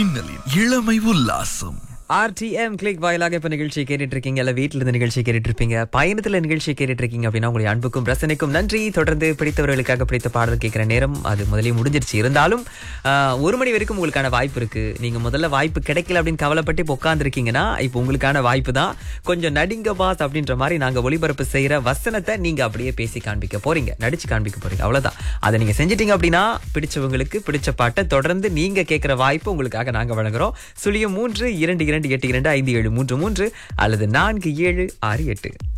மின்னலின் இளமை உல்லாசம் RTM click வாயிலாக இப்ப நிகழ்ச்சியை கேட்டுட்டு இருக்கீங்க இல்ல வீட்டுல இருந்து நிகழ்ச்சி கேட்டுட்டு இருப்பீங்க பயணத்துல நிகழ்ச்சியை கேட்டுட்டு இருக்கீங்க அப்படின்னா உங்களுடைய அன்புக்கும் ரசனைக்கும் நன்றி தொடர்ந்து பிடித்தவர்களுக்காக பிடித்த பாடல் கேட்கிற நேரம் அது முதலே முடிஞ்சிருச்சு இருந்தாலும் ஆஹ், ஒரு மணி வரைக்கும் உங்களுக்கான வாய்ப்பு இருக்கு நீங்க முதல்ல வாய்ப்பு கிடைக்கல அப்படின்னு கவலைப்பட்டு இப்போ உட்காந்துருக்கீங்கன்னா இப்போ உங்களுக்கான வாய்ப்பு தான் கொஞ்சம் நடிங்க பாஸ் அப்படின்ற மாதிரி நாங்க ஒளிபரப்பு செய்யற வசனத்தை நீங்க அப்படியே பேசி காண்பிக்க போறீங்க நடிச்சு காண்பிக்க போறீங்க அவ்வளவுதான் அதை நீங்க செஞ்சிட்டீங்க அப்படின்னா பிடிச்சவங்களுக்கு பிடிச்ச பாட்டை தொடர்ந்து நீங்க கேட்கிற வாய்ப்பு உங்களுக்காக நாங்க வழங்குறோம் சுழியம் மூன்று இரண்டு இரண்டு எட்டு இரண்டு ஐந்து ஏழு மூன்று மூன்று அல்லது நான்கு ஏழு ஆறு எட்டு